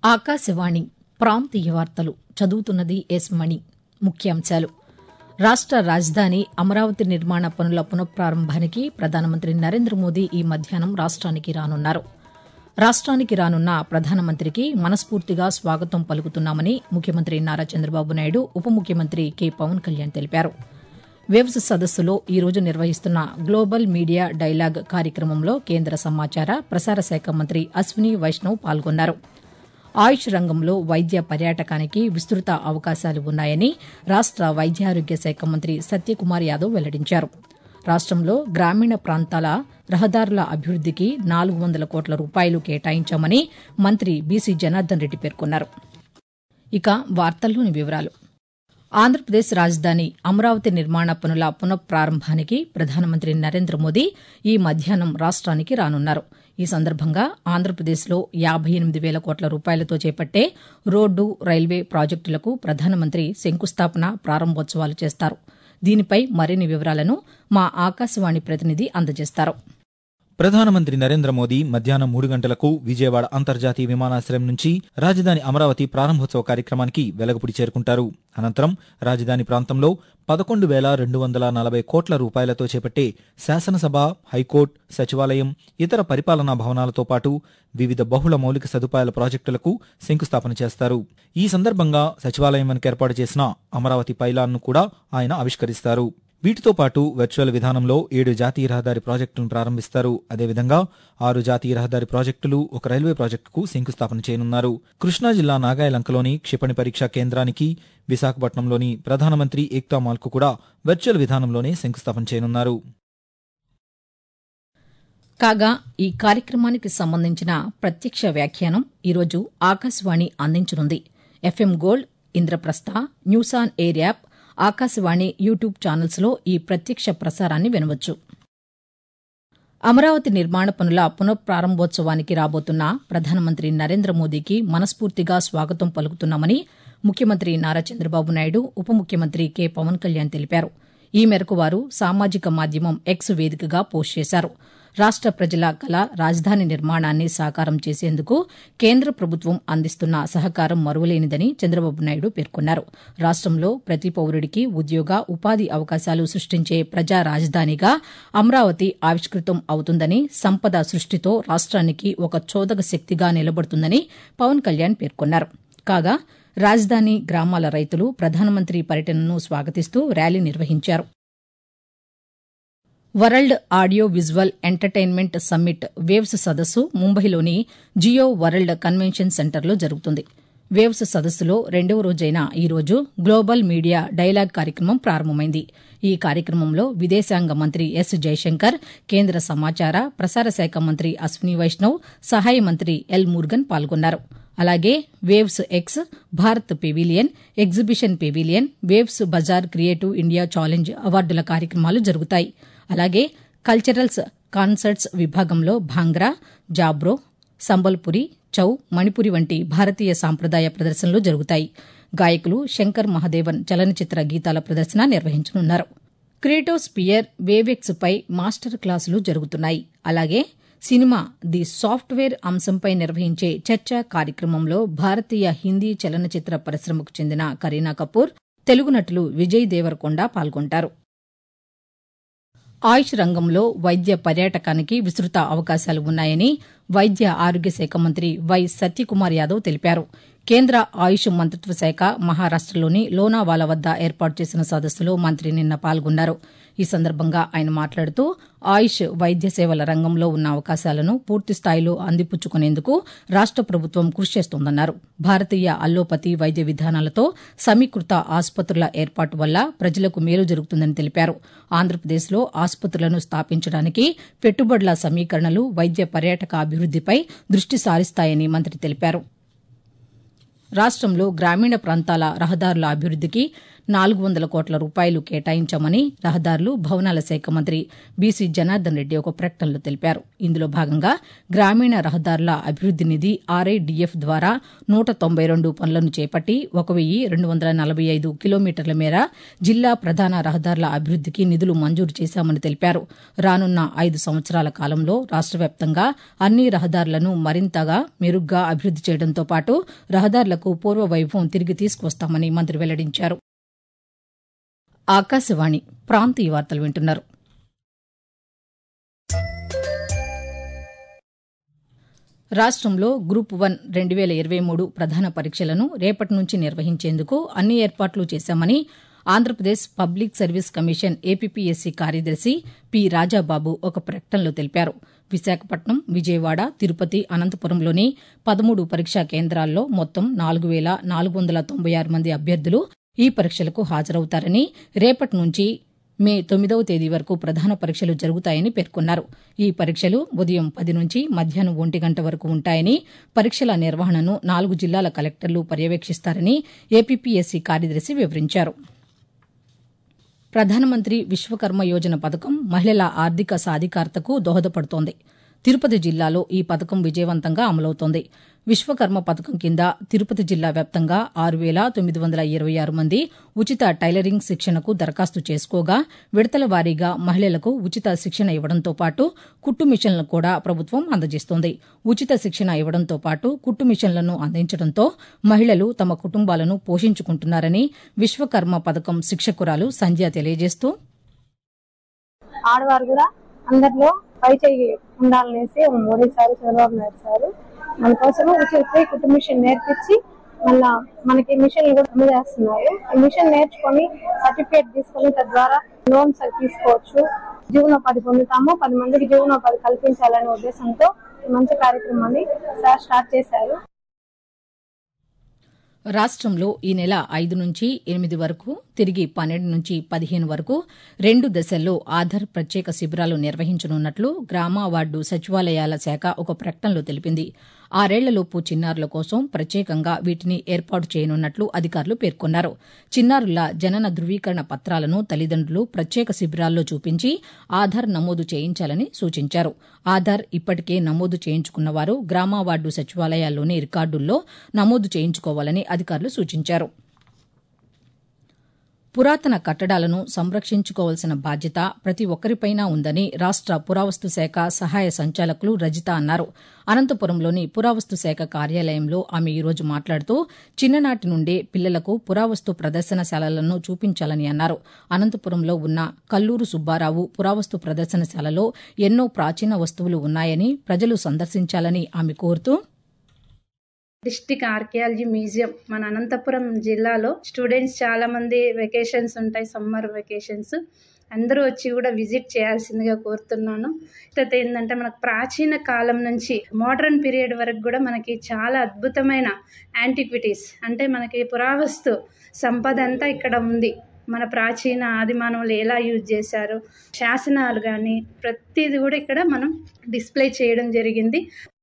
ఆకాశవాణి ప్రాంతీయ వార్తలు చదువుతున్నది ఎస్ మణి ముఖ్యాంశాలు రాష్ట రాజధాని అమరావతి నిర్మాణ పనుల పునఃపారంభానికి ప్రధానమంత్రి నరేంద్ర మోదీ ఈ మధ్యాహ్నం రాష్ట్రానికి రానున్నారు రాష్ట్రానికి రానున్న ప్రధానమంత్రికి మనస్ఫూర్తిగా స్వాగతం పలుకుతున్నామని ముఖ్యమంత్రి నారా చంద్రబాబు నాయుడు ఉప ముఖ్యమంత్రి కె పవన్ కళ్యాణ్ తెలిపారు వేవ్స్ సదస్సులో ఈ రోజు నిర్వహిస్తున్న గ్లోబల్ మీడియా డైలాగ్ కార్యక్రమంలో కేంద్ర సమాచార ప్రసార శాఖ మంత్రి అశ్విని వైష్ణవ్ పాల్గొన్నారు ఆయుష్ రంగంలో వైద్య పర్యాటకానికి విస్తృత అవకాశాలు ఉన్నాయని రాష్ట వైద్యారోగ్య శాఖ మంత్రి సత్యకుమార్ యాదవ్ వెల్లడించారు రాష్టంలో గ్రామీణ ప్రాంతాల రహదారుల అభివృద్దికి నాలుగు వందల కోట్ల రూపాయలు కేటాయించామని మంత్రి బీసీ జనార్దన్ రెడ్డి పేర్కొన్నారు ఇక వార్తల్లోని వివరాలు ఆంధ్రప్రదేశ్ రాజధాని అమరావతి నిర్మాణ పనుల పునఃపారంభానికి ప్రధానమంత్రి నరేంద్ర మోదీ ఈ మధ్యాహ్నం రాష్ట్రానికి రానున్నారు ఈ సందర్భంగా ఆంధ్రప్రదేశ్లో యాబై ఎనిమిది వేల కోట్ల రూపాయలతో చేపట్టే రోడ్డు రైల్వే ప్రాజెక్టులకు ప్రధానమంత్రి శంకుస్థాపన ప్రారంభోత్సవాలు చేస్తారు దీనిపై మరిన్ని వివరాలను మా ఆకాశవాణి ప్రతినిధి అందజేస్తారు ప్రధానమంత్రి నరేంద్ర మోదీ మధ్యాహ్నం మూడు గంటలకు విజయవాడ అంతర్జాతీయ విమానాశ్రయం నుంచి రాజధాని అమరావతి ప్రారంభోత్సవ కార్యక్రమానికి వెలగపుడి చేరుకుంటారు అనంతరం రాజధాని ప్రాంతంలో పదకొండు వేల రెండు వందల నలభై కోట్ల రూపాయలతో చేపట్టే శాసనసభ హైకోర్టు సచివాలయం ఇతర పరిపాలనా భవనాలతో పాటు వివిధ బహుళ మౌలిక సదుపాయాల ప్రాజెక్టులకు శంకుస్థాపన చేస్తారు ఈ సందర్భంగా సచివాలయం వెనుక ఏర్పాటు చేసిన అమరావతి పైలాన్ను కూడా ఆయన ఆవిష్కరిస్తారు వీటితో పాటు వర్చువల్ విధానంలో ఏడు జాతీయ రహదారి ప్రాజెక్టులను ప్రారంభిస్తారు అదేవిధంగా ఆరు జాతీయ రహదారి ప్రాజెక్టులు ఒక రైల్వే ప్రాజెక్టుకు శంకుస్థాపన చేయనున్నారు కృష్ణా జిల్లా నాగాయలంకలోని క్షిపణి పరీక్షా కేంద్రానికి విశాఖపట్నంలోని ప్రధానమంత్రి ఏక్తా మాల్కు కూడా వర్చువల్ విధానంలోనే శంకుస్థాపన చేయనున్నారు కాగా ఈ కార్యక్రమానికి సంబంధించిన ప్రత్యక్ష వ్యాఖ్యానం ఈరోజు ఆకాశవాణి అందించనుంది FM gold Indraprastha news on air app Akashvani YouTube ఛానల్స్లో ఈ ప్రత్యక్ష ప్రసారాన్ని వినవచ్చు అమరావతి నిర్మాణ పనుల పునఃపారంభోత్సవానికి రాబోతున్న ప్రధానమంత్రి నరేంద్ర మోదీకి మనస్ఫూర్తిగా స్వాగతం పలుకుతున్నామని ముఖ్యమంత్రి నారా చంద్రబాబు నాయుడు ఉప ముఖ్యమంత్రి కె పవన్ కళ్యాణ్ తెలిపారు ఈ మేరకు వారు సామాజిక మాధ్యమం ఎక్స్ వేదికగా పోస్ట్ చేశారు రాష్ట ప్రజల కల రాజధాని నిర్మాణాన్ని సాకారం చేసేందుకు కేంద్ర ప్రభుత్వం అందిస్తున్న సహకారం మరువలేనిదని చంద్రబాబు నాయుడు పేర్కొన్నారు రాష్టంలో ప్రతి పౌరుడికి ఉద్యోగ ఉపాధి అవకాశాలు సృష్టించే ప్రజా రాజధానిగా అమరావతి ఆవిష్కృతం అవుతుందని సంపద సృష్టితో రాష్ట్రానికి ఒక చోదక శక్తిగా నిలబడుతుందని పవన్ కళ్యాణ్ పేర్కొన్నారు కాగా రాజధాని గ్రామాల రైతులు ప్రధానమంత్రి పర్యటనను స్వాగతిస్తూ ర్యాలీ నిర్వహించారు world audio visual entertainment summit వేవ్స్ సదస్సు ముంబైలోని జియో వరల్డ్ కన్వెన్షన్ సెంటర్లో జరుగుతుంది వేవ్స్ సదస్సులో రెండవ రోజైన ఈ రోజు గ్లోబల్ మీడియా డైలాగ్ కార్యక్రమం ప్రారంభమైంది ఈ కార్యక్రమంలో విదేశాంగ మంత్రి ఎస్ జైశంకర్ కేంద్ర సమాచార ప్రసార శాఖ మంత్రి అశ్విని వైష్ణవ్ సహాయ మంత్రి ఎల్ మురుగన్ పాల్గొన్నారు అలాగే Waves X Bharat pavilion exhibition pavilion Waves bazaar creative India challenge అవార్డుల కార్యక్రమాలు జరుగుతాయి అలాగే కల్చరల్స్ కాన్సర్ట్స్ విభాగంలో భాంగ్రా జాబ్రో సంబల్పురి చౌ మణిపురి వంటి భారతీయ సాంప్రదాయ ప్రదర్శనలు జరుగుతాయి గాయకులు శంకర్ మహదేవన్ చలనచిత్ర గీతాల ప్రదర్శన నిర్వహించనున్నారు క్రియేటోస్పియర్ వేవెక్స్ పై మాస్టర్ క్లాసులు జరుగుతున్నాయి అలాగే సినిమా ది సాఫ్ట్వేర్ అంశంపై నిర్వహించే చర్చా కార్యక్రమంలో భారతీయ హిందీ చలనచిత్ర పరిశ్రమకు చెందిన కరీనా కపూర్ తెలుగు నటులు విజయ్ దేవరకొండ పాల్గొంటారు ఆయుష్ రంగంలో వైద్య పర్యాటకానికి విస్తృత అవకాశాలు ఉన్నాయని వైద్య ఆరోగ్య శాఖ మంత్రి వై సత్యకుమార్ యాదవ్ తెలిపారు కేంద్ర ఆయుష్ మంత్రిత్వ శాఖ మహారాష్టలోని లోనావాలా వద్ద ఏర్పాటు చేసిన సదస్సులో మంత్రి నిన్న పాల్గొన్నారు ఈ సందర్భంగా ఆయన మాట్లాడుతూ ఆయుష్ వైద్య సేవల రంగంలో ఉన్న అవకాశాలను పూర్తిస్థాయిలో అందిపుచ్చుకునేందుకు రాష్ట ప్రభుత్వం కృషి చేస్తోందన్నారు భారతీయ అల్లోపతి వైద్య విధానాలతో సమీకృత ఆసుపత్రుల ఏర్పాటు వల్ల ప్రజలకు మేలు జరుగుతుందని తెలిపారు ఆంధ్రప్రదేశ్లో ఆసుపత్రులను స్థాపించడానికి పెట్టుబడుల సమీకరణలు వైద్య పర్యాటక అభివృద్దిపై దృష్టి సారిస్తాయని మంత్రి తెలిపారు రాష్టంలో గ్రామీణ ప్రాంతాల రహదారుల అభివృద్దికి నాలుగు వందల కోట్ల రూపాయలు కేటాయించామని రహదారులు భవనాల శాఖ మంత్రి బీసీ జనార్దన్ రెడ్డి ఒక ప్రకటనలో తెలిపారు ఇందులో భాగంగా గ్రామీణ రహదారుల అభివృద్ది నిధి ఆర్ఐడిఎఫ్ ద్వారా నూట తొంభై రెండు పనులను చేపట్టి ఒక వెయ్యి రెండు వందల నలభై ఐదు కిలోమీటర్ల మేర జిల్లా ప్రధాన రహదారుల అభివృద్దికి నిధులు మంజూరు చేశామని తెలిపారు రానున్న ఐదు సంవత్సరాల కాలంలో రాష్ట వ్యాప్తంగా అన్ని రహదారులను మరింతగా మెరుగ్గా అభివృద్ది చేయడంతో పాటు రహదారులకు పూర్వ వైభవం తిరిగి తీసుకువస్తామని మంత్రి వెల్లడించారు ఆకాశవాణి ప్రాంతీయ వార్తలు వింటున్నారు రాష్ట్రంలో గ్రూప్ వన్ రెండు వేల ఇరవై మూడు ప్రధాన పరీక్షలను రేపటి నుంచి నిర్వహించేందుకు అన్ని ఏర్పాట్లు చేశామని Andhra Pradesh public service commission APPSC కార్యదర్శి పి రాజాబాబు ఒక ప్రకటనలో తెలిపారు విశాఖపట్నం విజయవాడ తిరుపతి అనంతపురంలోని పదమూడు పరీక్షా కేంద్రాల్లో మొత్తం నాలుగు వేల నాలుగు వందల తొంభై ఆరు మంది అభ్యర్థులు ఈ పరీక్షలకు హాజరవుతారని రేపటి నుంచి మే తొమ్మిదవ తేదీ వరకు ప్రధాన పరీక్షలు జరుగుతాయని పేర్కొన్నారు ఈ పరీక్షలు ఉదయం పది నుంచి మధ్యాహ్నం ఒంటి గంట వరకు ఉంటాయని పరీక్షల నిర్వహణను నాలుగు జిల్లాల కలెక్టర్లు పర్యవేక్షిస్తారని ఏపీపీఎస్సీ కార్యదర్శి వివరించారు ప్రధానమంత్రి విశ్వకర్మ యోజన పథకం మహిళల ఆర్థిక సాధికారతకు దోహదపడుతోంది తిరుపతి జిల్లాలో ఈ పథకం విజయవంతంగా అమలవుతోంది విశ్వకర్మ పథకం కింద తిరుపతి జిల్లా వ్యాప్తంగా ఆరు వేల తొమ్మిది వందల ఇరవై ఆరు మంది ఉచిత టైలరింగ్ శిక్షణకు దరఖాస్తు చేసుకోగా విడతల వారీగా మహిళలకు ఉచిత శిక్షణ ఇవ్వడంతో పాటు కుట్టు మిషన్లను కూడా ప్రభుత్వం అందజేస్తోంది ఉచిత శిక్షణ ఇవ్వడంతో పాటు కుట్టు మిషన్లను అందించడంతో మహిళలు తమ కుటుంబాలను పోషించుకుంటున్నారని విశ్వకర్మ పథకం శిక్షకురాలు సంధ్య తెలియజేస్తూ ఆడవారు కూడా అందరిలో పై చేయి ఉండాలనేసి మోడీ సార్ చంద్రబాబు నాయుడు సార్ మన కోసం ఉచిత కుటుంబ మిషన్ నేర్పించి మళ్ళా మనకి మిషన్లు కూడా అందజేస్తున్నారు ఈ మిషన్ నేర్చుకొని సర్టిఫికేట్ తీసుకొని తద్వారా లోన్స్ అవి తీసుకోవచ్చు జీవనోపాధి పొందుతాము పది మందికి జీవనోపాధి కల్పించాలనే ఉద్దేశంతో ఈ మంచి కార్యక్రమాన్ని సార్ స్టార్ట్ చేశారు రాష్ట్రంలో ఈ నెల ఐదు నుంచి ఎనిమిది వరకు తిరిగి పన్నెండు నుంచి పదిహేను వరకు రెండు దశల్లో ఆధార్ ప్రత్యేక శిబిరాలు నిర్వహించనున్నట్లు గ్రామ వార్డు సచివాలయాల శాఖ ఒక ప్రకటనలో తెలిపింది ఆరేళ్లలోపు చిన్నారుల కోసం ప్రత్యేకంగా వీటిని ఏర్పాటు చేయనున్నట్లు అధికారులు పేర్కొన్నారు చిన్నారుల జనన ధృవీకరణ పత్రాలను తల్లిదండ్రులు ప్రత్యేక శిబిరాల్లో చూపించి ఆధార్ నమోదు చేయించాలని సూచించారు ఆధార్ ఇప్పటికే నమోదు చేయించుకున్న వారు గ్రామ వార్డు సచివాలయాల్లోని రికార్డుల్లో నమోదు చేయించుకోవాలని అధికారులు సూచించారు పురాతన కట్టడాలను సంరక్షించుకోవాల్సిన బాధ్యత ప్రతి ఒక్కరిపైనా ఉందని రాష్ట పురావస్తు శాఖ సహాయ సంచాలకులు రజిత అన్నారు అనంతపురంలోని పురావస్తు శాఖ కార్యాలయంలో ఆమె ఈరోజు మాట్లాడుతూ చిన్ననాటి నుండే పిల్లలకు పురావస్తు ప్రదర్శనశాలలను చూపించాలని అన్నారు అనంతపురంలో ఉన్న కల్లూరు సుబ్బారావు పురావస్తు ప్రదర్శనశాలలో ఎన్నో ప్రాచీన వస్తువులు ఉన్నాయని ప్రజలు సందర్శించాలని ఆమె కోరుతూ డిస్టిక్ ఆర్కియాలజీ మ్యూజియం మన అనంతపురం జిల్లాలో స్టూడెంట్స్ చాలా మంది వెకేషన్స్ ఉంటాయి సమ్మర్ వెకేషన్స్ అందరూ వచ్చి కూడా విజిట్ చేయాల్సిందిగా కోరుతున్నాను తర్వాత ఏంటంటే మనకు ప్రాచీన కాలం నుంచి మోడర్న్ పీరియడ్ వరకు కూడా మనకి చాలా అద్భుతమైన యాంటిక్విటీస్ అంటే మనకి పురావస్తు సంపద అంతా ఇక్కడ ఉంది మన ప్రాచీన ఆదిమానవులు ఎలా యూజ్ చేశారు శాసనాలు కానీ ప్రతిది కూడా ఇక్కడ మనం డిస్ప్లే చేయడం జరిగింది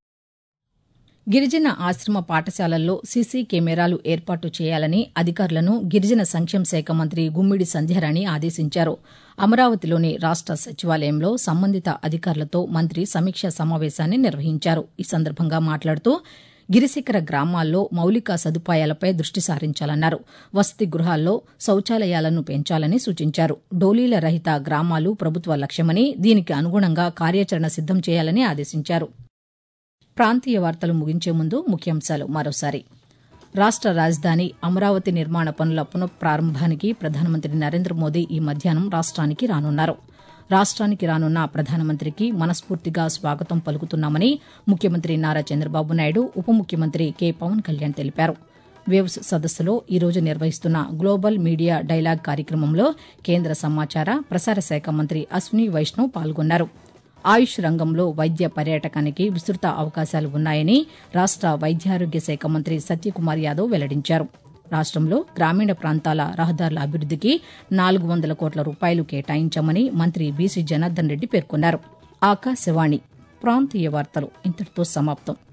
గిరిజన ఆశ్రమ పాఠశాలల్లో సీసీ కెమెరాలు ఏర్పాటు చేయాలని అధికారులను గిరిజన సంక్షేమ శాఖ మంత్రి గుమ్మిడి సంధ్యారాణి ఆదేశించారు అమరావతిలోని రాష్ట సచివాలయంలో సంబంధిత అధికారులతో మంత్రి సమీక్షా సమావేశాన్ని నిర్వహించారు ఈ సందర్భంగా మాట్లాడుతూ గిరిశిఖర గ్రామాల్లో మౌలిక సదుపాయాలపై దృష్టి సారించాలన్నారు వసతి గృహాల్లో శౌచాలయాలను పెంచాలని సూచించారు డోలీల రహిత గ్రామాలు ప్రభుత్వ లక్ష్యమని దీనికి అనుగుణంగా కార్యాచరణ సిద్దం చేయాలని ఆదేశించారు ప్రాంతీయ వార్తలు ముగించే ముందు ముఖ్యాంశాలు మరోసారి రాష్ట రాజధాని అమరావతి నిర్మాణ పనుల పునఃప్రారంభానికి ప్రధానమంత్రి నరేంద్ర మోదీ ఈ మధ్యాహ్నం రాష్ట్రానికి రానున్నారు రాష్ట్రానికి రానున్న ప్రధానమంత్రికి మనస్ఫూర్తిగా స్వాగతం పలుకుతున్నామని ముఖ్యమంత్రి నారా చంద్రబాబు నాయుడు ఉప ముఖ్యమంత్రి కె పవన్ కళ్యాణ్ తెలిపారు వేవ్స్ సదస్సులో ఈరోజు నిర్వహిస్తున్న గ్లోబల్ మీడియా డైలాగ్ కార్యక్రమంలో కేంద్ర సమాచార ప్రసార శాఖ మంత్రి అశ్విని వైష్ణవ్ పాల్గొన్నారు ఆయుష్ రంగంలో వైద్య పర్యాటకానికి విస్తృత అవకాశాలు ఉన్నాయని రాష్ట వైద్యారోగ్య శాఖ మంత్రి సత్యకుమార్ యాదవ్ వెల్లడించారు రాష్టంలో గ్రామీణ ప్రాంతాల రహదారుల అభివృద్దికి నాలుగు వందల కోట్ల రూపాయలు కేటాయించామని మంత్రి బీసీ జనార్దన్ రెడ్డి పేర్కొన్నారు ఆకాశవాణి ప్రాంతీయ వార్తలు ఇంతటితో సమాప్తం